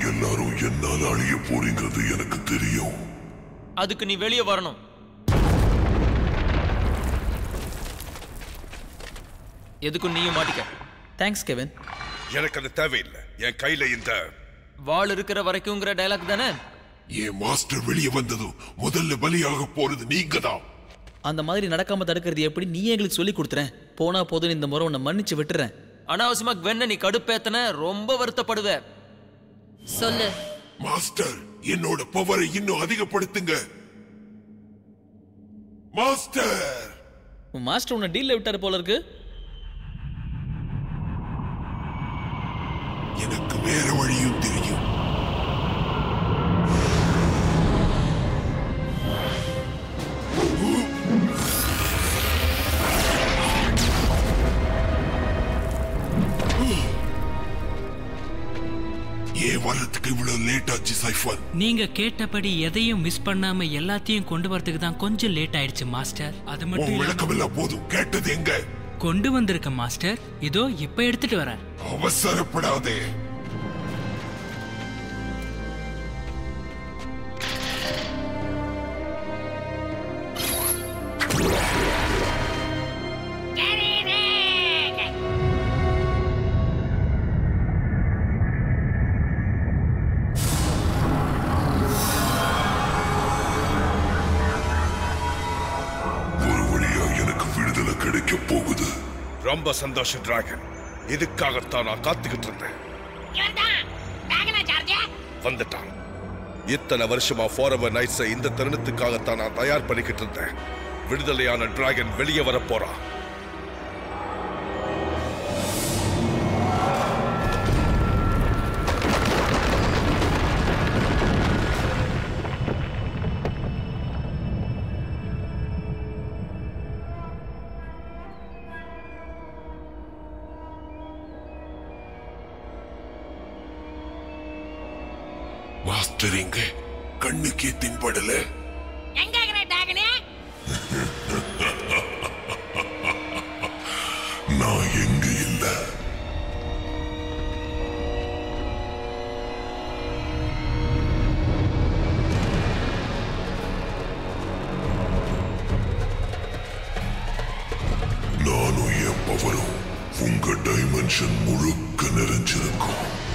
எல்லாரும் என்னால அழிய போறீங்கிறது எனக்கு தெரியும் அதுக்கு நீ வெளியே வரணும் எதுக்கும் நீயும் மாட்டிக்க தேங்க்ஸ் கெவின் எனக்கு அது தேவையில்லை என் கையில இந்த வாள் இருக்கிற வரைக்கும்ங்கிற டைலாக் தானே என் மாஸ்டர் வெளியே வந்ததும் முதல்ல பலியாக போறது நீங்க தான் அந்த மாதிரி நடக்காம தடுக்கிறது எப்படி நீ எங்களுக்கு சொல்லி கொடுத்துறேன் போனா போதும் இந்த முறை உன்னை மன்னிச்சு விட்டுறேன் அனாவசியமா வெண்ண நீ கடுப்பேத்தன ரொம்ப வருத்தப்படுவ சொல்லு மாஸ்டர் என்னோட பவரை இன்னும் அதிகப்படுத்துங்க மாஸ்டர் உன் மாஸ்டர் உன்னை டீல்ல விட்டாரு போல இருக்கு எனக்கு வேற வழியும் தெரியும் ஏன் வர்றதுக்கு இவ்வளவு லேட் ஆச்சு சைஃபர் நீங்க கேட்டபடி எதையும் மிஸ் பண்ணாம எல்லாத்தையும் கொண்டு வரதுக்கு தான் கொஞ்சம் லேட் ஆயிடுச்சு மாஸ்டர் அது மட்டும் உன் இல்லாம விளக்கம் எல்லாம் போதும் கேட்டது எங்க கொண்டு வந்திருக்க மாஸ்டர் இதோ இப்ப எடுத்துட்டு வரேன் அவசரப்படாதே ஒரு வழியா எனக்கு விடுதலை கிடைக்க போகுது ரொம்ப சந்தோஷம் டிராகன் இதுக்காகத்தான் நான் காத்துக்கிட்டு இருந்தேன் வந்துட்டான் இத்தனை வருஷமா ஃபாரவர் நைட்ஸை இந்த தருணத்துக்காகத்தான் நான் தயார் பண்ணிக்கிட்டு இருந்தேன் விடுதலையான டிராகன் வெளியே வர போறான் மாஸ்டர் எங்க கண்ணுக்கே தின்படல எங்க இருக்கிற டாகனே நான் எங்க இல்ல நானும் என் பவரும் உங்க டைமென்ஷன் முழுக்க நிறைஞ்சிருக்கும்